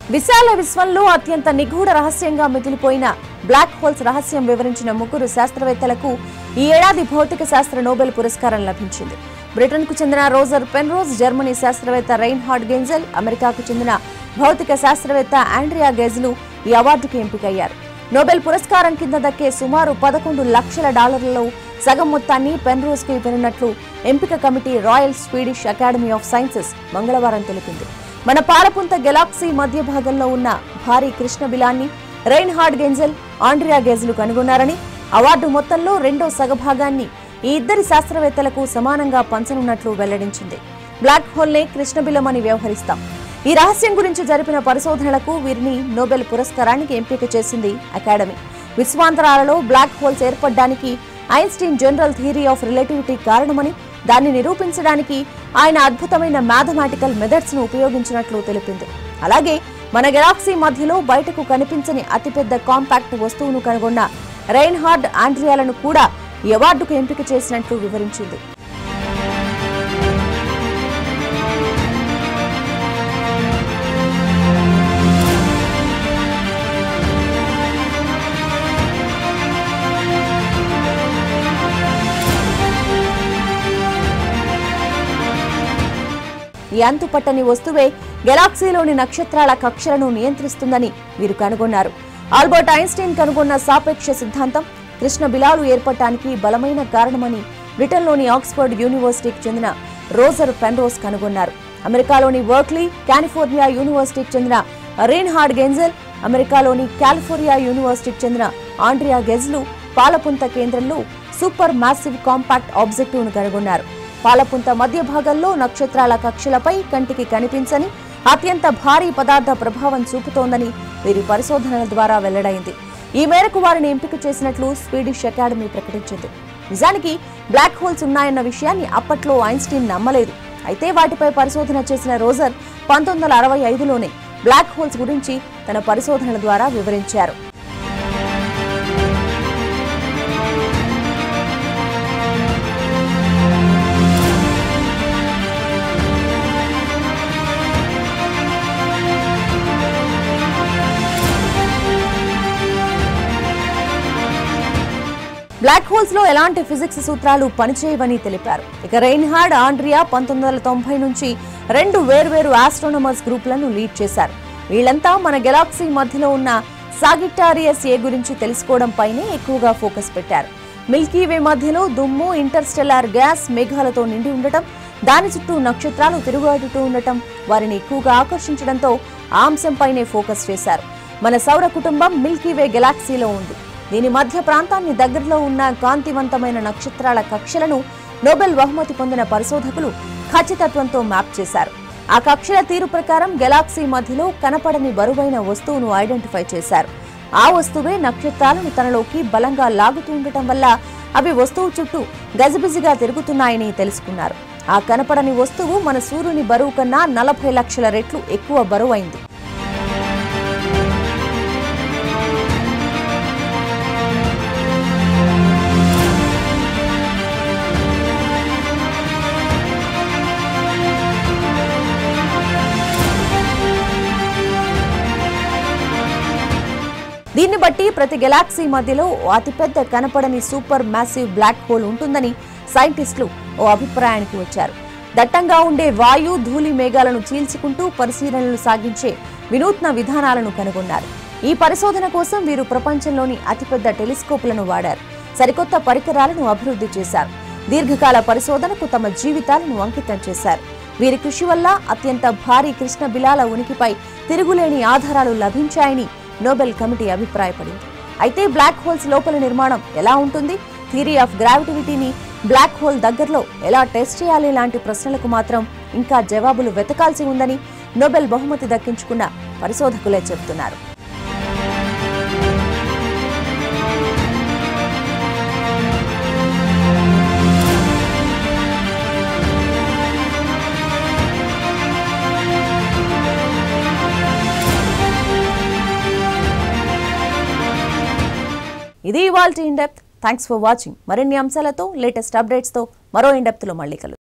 విశాల విశ్వంలో అత్యంత నిగూఢ రహస్యంగా మిగిలిపోయిన బ్లాక్ హోల్స్ రహస్యం వివరించిన ముగ్గురు శాస్త్రవేత్తలకు ఈ ఏడాది భౌతిక శాస్త్ర నోబెల్ పురస్కారం లభించింది బ్రిటన్ కు చెందిన రోజర్ పెన్రోజ్ జర్మనీ శాస్త్రవేత్త రైన్హార్డ్ గెంజెల్ అమెరికాకు చెందిన భౌతిక శాస్త్రవేత్త ఆండ్రియా గెజ్లు ఈ అవార్డుకి ఎంపికయ్యారు నోబెల్ పురస్కారం కింద దక్కే సుమారు పదకొండు లక్షల డాలర్లలో సగం మొత్తాన్ని పెన్రోజ్ కు ఇవ్వనున్నట్లు ఎంపిక committee Royal Swedish Academy of Sciences మంగళవారం తెలిపింది మన పాలపుంత గెలాక్సీ మధ్య భాగంలో ఉన్న భారీ కృష్ణ బిలాన్ని రైన్హార్డ్ గెంజెల్ ఆండ్రియా గెజ్లు కనుగొన్నారని అవార్డు మొత్తంలో రెండో సగభాగాన్ని ఈ ఇద్దరి శాస్త్రవేత్తలకు సమానంగా పంచనున్నట్లు వెల్లడించింది బ్లాక్ హోల్నే కృష్ణబిలం అని వ్యవహరిస్తాం ఈ రహస్యం గురించి జరిపిన పరిశోధనలకు వీరిని నోబెల్ పురస్కారానికి ఎంపిక చేసింది అకాడమీ విశ్వాంతరాలలో బ్లాక్ హోల్స్ ఏర్పడడానికి Einstein general theory of relativity కారణమని దాన్ని నిరూపించడానికి ఆయన అద్భుతమైన మ్యాథమెటికల్ మెథడ్స్ ను ఉపయోగించినట్లు తెలిపింది అలాగే మన గెలాక్సీ మధ్యలో బయటకు కనిపించని అతిపెద్ద కాంపాక్ట్ వస్తువును కనుగొన్న రైన్హార్డ్ ఆండ్రియాలను కూడా ఈ అవార్డుకు ఎంపిక చేసినట్లు వివరించింది ఈ అంతుపట్టని వస్తువే గెలాక్సీలోని నక్షత్రాల కక్షలను నియంత్రిస్తుందని వీరు కనుగొన్నారు ఆల్బర్ట్ ఐన్స్టీన్ కనుగొన్న సాపేక్ష సిద్ధాంతం కృష్ణ బిలాలు ఏర్పడటానికి బలమైన కారణమని బ్రిటన్లోని ఆక్స్ఫర్డ్ యూనివర్సిటీకి చెందిన రోజర్ పెన్రోస్ కనుగొన్నారు అమెరికాలోని వర్క్లీ కాలిఫోర్నియా యూనివర్సిటీకి చెందిన రీన్హార్డ్ గెంజెల్ అమెరికాలోని కాలిఫోర్నియా యూనివర్సిటీకి చెందిన ఆండ్రియా గెజ్లు పాలపుంత కేంద్రంలో సూపర్ మ్యాసివ్ కాంపాక్ట్ ఆబ్జెక్టివ్ ను కనుగొన్నారు పాలపుంత మధ్య భాగంలో నక్షత్రాల కక్షలపై కంటికి కనిపించని అత్యంత భారీ పదార్థ ప్రభావం చూపుతోందని వీరి పరిశోధనల ద్వారా వెల్లడైంది ఈ మేరకు వారిని ఎంపిక చేసినట్లు స్వీడిష్ అకాడమీ ప్రకటించింది నిజానికి బ్లాక్ హోల్స్ ఉన్నాయన్న విషయాన్ని అప్పట్లో ఐన్స్టీన్ నమ్మలేదు అయితే వాటిపై పరిశోధన చేసిన రోజర్ పంతొమ్మిది వందల అరవై ఐదులోనే బ్లాక్ హోల్స్ గురించి తన పరిశోధనల ద్వారా వివరించారు బ్లాక్ హోల్స్ లో ఎలాంటి ఫిజిక్స్ సూత్రాలు పనిచేయవని తెలిపారు ఇక రెయిన్హార్డ్ ఆండ్రియా పంతొమ్మిది వందల తొంభై నుంచి రెండు వేర్వేరు ఆస్ట్రోనమర్స్ గ్రూపులను లీడ్ చేశారు వీళ్ళంతా మన గెలాక్సీ మధ్యలో ఉన్న సాగిటారియస్ ఏ గురించి తెలుసుకోవడంపైనే ఎక్కువగా ఫోకస్ పెట్టారు మిల్కీవే మధ్యలో దుమ్ము ఇంటర్స్టెల్లార్ గ్యాస్ మేఘాలతో నిండి ఉండటం దాని చుట్టూ నక్షత్రాలు తిరుగులాడుతూ ఉండటం వారిని ఎక్కువగా ఆకర్షించడంతో ఆ అంశంపైనే ఫోకస్ చేశారు మన సౌర కుటుంబం మిల్కీవే గెలాక్సీలో ఉంది దీని మధ్య ప్రాంతాన్ని దగ్గరలో ఉన్న కాంతివంతమైన నక్షత్రాల కక్షలను నోబెల్ బహుమతి పొందిన పరిశోధకులు ఖచ్చితత్వంతో మ్యాప్ చేశారు ఆ కక్షల తీరు ప్రకారం గెలాక్సీ మధ్యలో కనపడని బరువైన వస్తువును ఐడెంటిఫై చేశారు ఆ వస్తువే నక్షత్రాలను తనలోకి బలంగా లాగుతూ ఉండటం వల్ల అవి వస్తువు చుట్టూ గజిబిజిగా తిరుగుతున్నాయని తెలుసుకున్నారు ఆ కనపడని వస్తువు మన సూర్యుని బరువు కన్నా నలభై లక్షల రెట్లు ఎక్కువ బరువైంది దీన్ని బట్టి ప్రతి గెలాక్సీ మధ్యలో ఓ అతిపెద్ద కనపడని సూపర్ మ్యాసివ్ బ్లాక్ హోల్ ఉంటుందని సైంటిస్టులు ఓ అభిప్రాయానికి వచ్చారు దట్టంగా ఉండే వాయు ధూళి మేఘాలను చీల్చుకుంటూ పరిశీలనలు సాగించే వినూత్న విధానాలను కనుగొన్నారు ఈ పరిశోధన కోసం వీరు ప్రపంచంలోని అతిపెద్ద టెలిస్కోపులను వాడారు సరికొత్త పరికరాలను అభివృద్ధి చేశారు దీర్ఘకాల పరిశోధనకు తమ జీవితాలను అంకితం చేశారు వీరి కృషి వల్ల అత్యంత భారీ కృష్ణ బిలాల ఉనికిపై తిరుగులేని ఆధారాలు లభించాయని నోబెల్ కమిటీ అభిప్రాయపడింది అయితే బ్లాక్ హోల్స్ లోపల నిర్మాణం ఎలా ఉంటుంది థియరీ ఆఫ్ గ్రావిటివిటీని బ్లాక్ హోల్ దగ్గరలో ఎలా టెస్ట్ చేయాలి లాంటి ప్రశ్నలకు మాత్రం ఇంకా జవాబులు వెతకాల్సి ఉందని నోబెల్ బహుమతి దక్కించుకున్న పరిశోధకులే చెబుతున్నారు ఇది ఇవాల్టి in depth thanks for watching మరిన్ని అంశాలతో లేటెస్ట్ అప్డేట్స్తో మరో ఇన్ డెప్త్లో మళ్ళీ కలుద్దాం